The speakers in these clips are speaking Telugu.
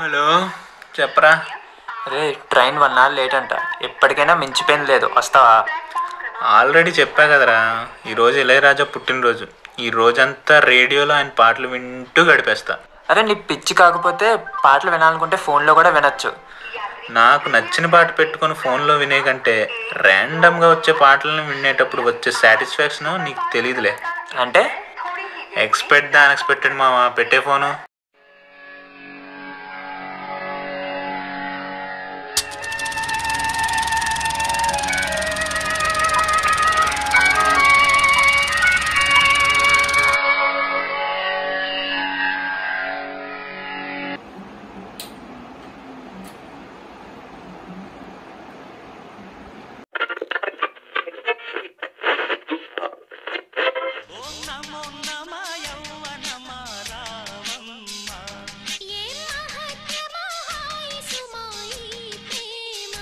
హలో చెప్పరా రే ట్రైన్ వన్ అవర్ లేట్ అంట ఎప్పటికైనా మించిపోయింది లేదు వస్తావా ఆల్రెడీ చెప్పా కదరా ఈరోజు ఇళయరాజా పుట్టినరోజు ఈ రోజంతా రేడియోలో ఆయన పాటలు వింటూ గడిపేస్తా అరే నీ పిచ్చి కాకపోతే పాటలు వినాలనుకుంటే ఫోన్లో కూడా వినొచ్చు నాకు నచ్చిన పాట పెట్టుకొని ఫోన్లో వినే కంటే ర్యాండమ్గా వచ్చే పాటలను వినేటప్పుడు వచ్చే సాటిస్ఫాక్షన్ నీకు తెలియదులే అంటే ఎక్స్పెక్ట్ ద అన్ఎక్స్పెక్టెడ్ మావా పెట్టే ఫోను ఏం మహత్యమో హాయి సుమాయి ప్రేమ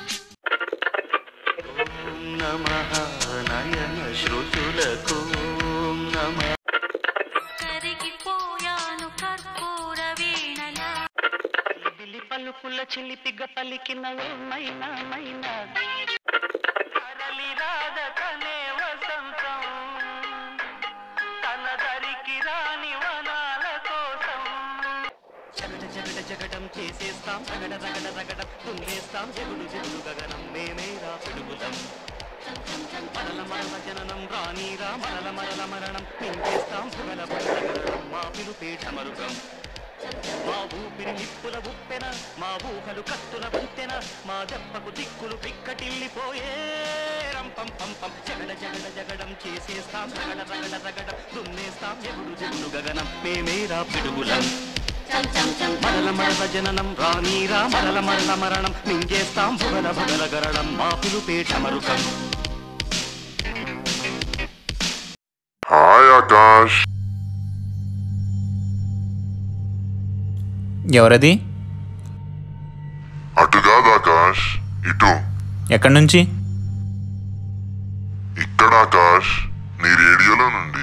కరిగిపోయాను కర్పూర వీణలా పిలి పలుకుల చిలిపిగ పలికిన మైనా మైనా అరలిరాగ తనే వసంతం తన దరికి రాని వనాల కోసం జగడ జగడ జగడం చేసేస్తాం రగడ రగడ రగడం తుంగేస్తాం జగుడు జగుడు గగనం మేమేరా పిడుగులం మరల మరల జననం రానీరా మరల మరల మరణం మింగేస్తాం పుగల పడగలం మా పిలుపేట మరుగం మా ఊపిరి నిప్పుల ఉప్పెన మా ఊహలు కత్తుల వంతెన మా దెబ్బకు దిక్కులు పిక్కటిల్లిపోయే రంపం పంపం జగడ జగడ జగడం చేసేస్తాం రగడ రగడ రగడం దున్నేస్తాం జగుడు జగుడు గగనం మేమేరా పిడుగులం మరల మరల జననం రానీరా మరల మరల మరణం మింగేస్తాం భుగల భుగల గరడం మా పిలుపేట మరుకం హాయ్ ఆకాష్ ఎవరది అటు కాదు ఆకాష్ ఇటు ఎక్కడి నుంచి ఇక్కడ ఆకాష్ నీ రేడియోలో నుండి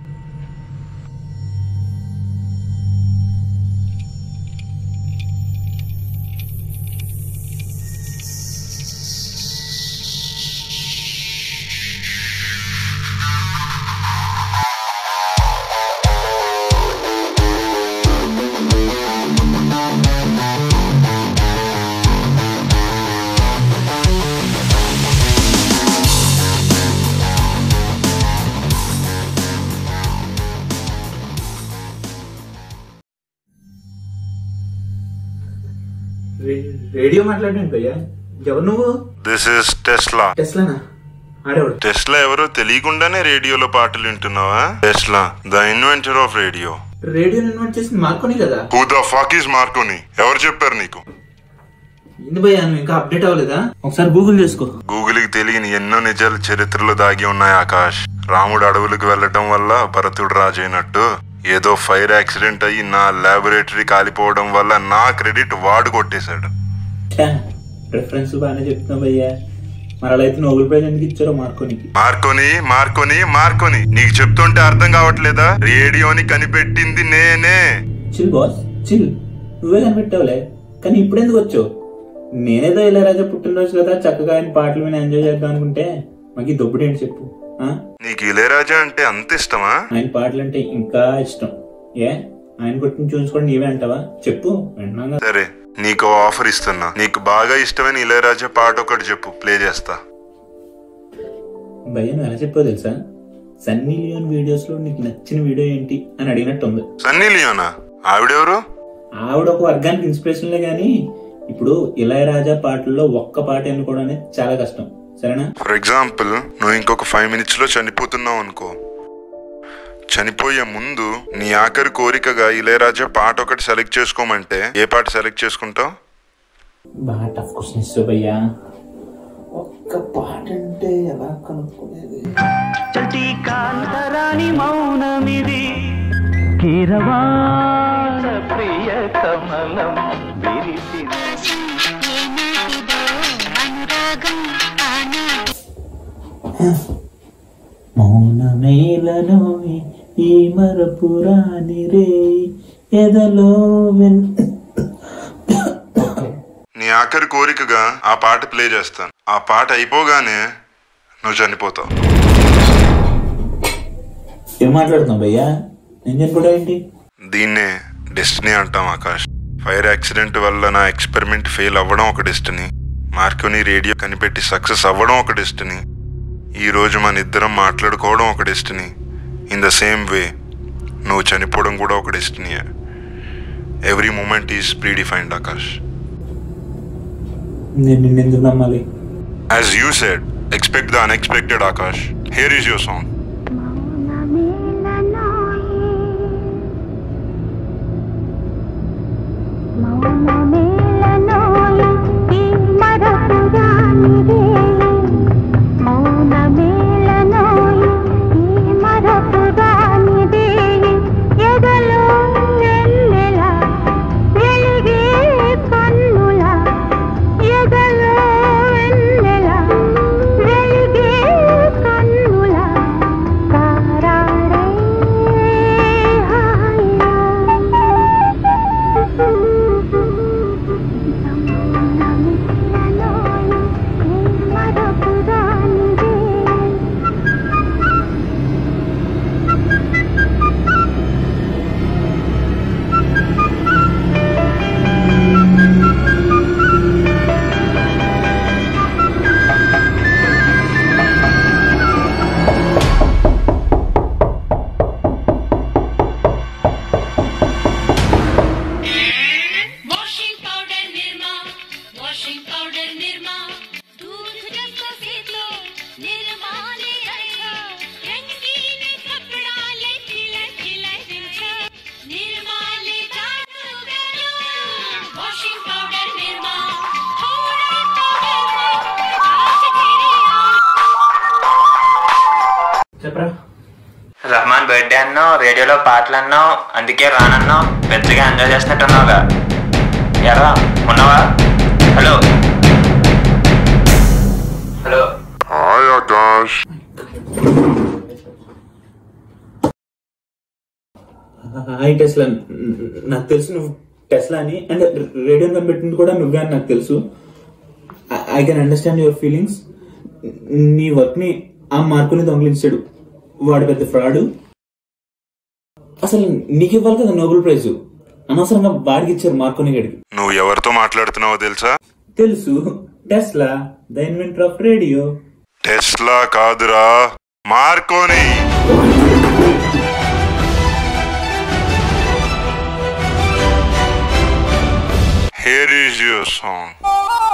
రేడియో మాట్లాడండి భయ్యా ఎవరు నువ్వు దిస్ ఇస్ టెస్లా టెస్లానా ఆడేవాడు టెస్లా ఎవరో తెలియకుండానే రేడియోలో పాటలు వింటున్నావా Tesla the inventor of radio radio invent చేసింది మార్కోని కదా who the fuck is Marconi ఎవరు చెప్పారు నీకు ఇందు భయ్యా నువ్వు ఇంకా అప్డేట్ అవ్వలేదా ఒకసారి గూగుల్ చేసుకో గూగుల్ కి తెలియని ఎన్నో నిజాలు చరిత్రలో దాగి ఉన్నాయి ఆకాష్ రాముడు అడవులకు వెళ్ళటం వల్ల భరతుడు రాజైనట్టు ఏదో ఫైర్ యాక్సిడెంట్ అయ్యి నా లాబొరేటరీ కాలిపోవడం వల్ల నా క్రెడిట్ వాడు కొట్టేశాడు రెఫరెన్స్ బాగానే చెప్తున్నావు భయ్యా మరి అలా అయితే నోబెల్ ప్రైజ్ ఎందుకు ఇచ్చారో మార్కోనికి మార్కొని మార్కొని మార్కొని నీకు చెప్తుంటే అర్థం కావట్లేదా రేడియోని కనిపెట్టింది నేనే చిల్ బాస్ చిల్ నువ్వే కనిపెట్టావులే కానీ ఇప్పుడు ఎందుకు వచ్చావు నేనేదో ఇళయరాజా పుట్టినరోజు కదా చక్కగా ఆయన పాటలు విని ఎంజాయ్ చేద్దాం అనుకుంటే మాకు ఈ దొబ్బుడు ఏంటి చెప్పు ఆ? నీకు ఇళయరాజా అంటే అంత ఇష్టమా ఆయన పాటలు అంటే ఇంకా ఇష్టం ఏ ఆయన కొట్టిన చూసుకోండి నీవే అంటావా చెప్పు వింటున్నాం కదా సరే నీకు ఓ ఆఫర్ ఇస్తున్నా నీకు బాగా ఇష్టమైన ఇళయరాజా పాట ఒకటి చెప్పు ప్లే చేస్తా భయ్య నువ్వు ఎలా చెప్పావు తెలుసా సన్నీ లియోన్ వీడియోస్ లో నీకు నచ్చిన వీడియో ఏంటి అని అడిగినట్టు ఉంది సన్నీ లియోనా ఆవిడెవరు ఆవిడ ఒక వర్గానికి ఇన్స్పిరేషన్లే గానీ ఇప్పుడు ఇళయరాజా పాటల్లో ఒక్క పాట ఎన్నుకోవడం అనేది చాలా కష్టం సరేనా ఫర్ ఎగ్జాంపుల్ నువ్వు ఇంకొక ఫైవ్ మినిట్స్ లో చనిపోతున్నావు అనుకో చనిపోయే ముందు నీ ఆఖరి కోరికగా ఇళయరాజా పాట ఒకటి సెలెక్ట్ చేసుకోమంటే ఏ పాట సెలెక్ట్ చేసుకుంటావు బాగా టఫ్ క్వశ్చన్ ఇస్తావు భయ్యా ఒక్క పాట అంటే ఎలా కనుక్కునేది చటి కాంతరాని మౌనమిది కీరవాణ ప్రియ కమలం విరిసిన ఏనాటిదో అనురాగం ఆనాటి మౌనమేలను ఈ మరపురాని రే ఎదలో వెన్ ఆఖరి కోరికగా ఆ పాట ప్లే చేస్తాను ఆ పాట అయిపోగానే నువ్వు చనిపోతావు ఏం మాట్లాడుతున్నావు భయ్యా నేను చనిపోవడం ఏంటి దీన్నే డెస్టినీ అంటాం ఆకాష్ ఫైర్ యాక్సిడెంట్ వల్ల నా ఎక్స్పెరిమెంట్ ఫెయిల్ అవ్వడం ఒక డెస్టినీ మార్కోని రేడియో కనిపెట్టి సక్సెస్ అవ్వడం ఒక డెస్టినీ ఈ రోజు మన ఇద్దరం మాట్లాడుకోవడం ఒక destiny in the same way నువ్వు చనిపోవడం కూడా ఒక డెస్టినీయే every moment is predefined Akash నేను నిన్నెందుకు నమ్మాలి as you said expect the unexpected Akash here is your song washing powder Nirma washing powder Nirma दूध जसो सीतो निर्मा ले आया रंगीन कपड़ा ले खिला खिला दिलचा निर्मा ले जादू गया वॉशिंग पाउडर निर्मा थोड़ा पाउडर आज तेरे చెప్పరా రహమాన్ బర్త్డే అన్నావు రేడియోలో పాటలు అన్నావు అందుకే రానన్నావు పెద్దగా ఎంజాయ్ చేస్తున్నట్టున్నావుగా ఎరా ఉన్నావా hello hello hi Akash hi Tesla నాకు తెలుసు నువ్వు టెస్లా అని అండ్ రేడియో కనిపెట్టింది కూడా నువ్వే అని నాకు తెలుసు I can understand your feelings నీ వర్క్ ని ఆ మార్కుని దొంగిలించాడు వాడు పెద్ద ఫ్రాడ్ అసలు నీకు ఇవ్వాలి కదా నోబెల్ ప్రైజ్ అనవసరంగా వాడికి ఇచ్చారు మార్కోని గడికి నువ్వు ఎవరితో మాట్లాడుతున్నావో తెలుసా తెలుసు Tesla the inventor of radio Tesla కాదురా Marconi here is your song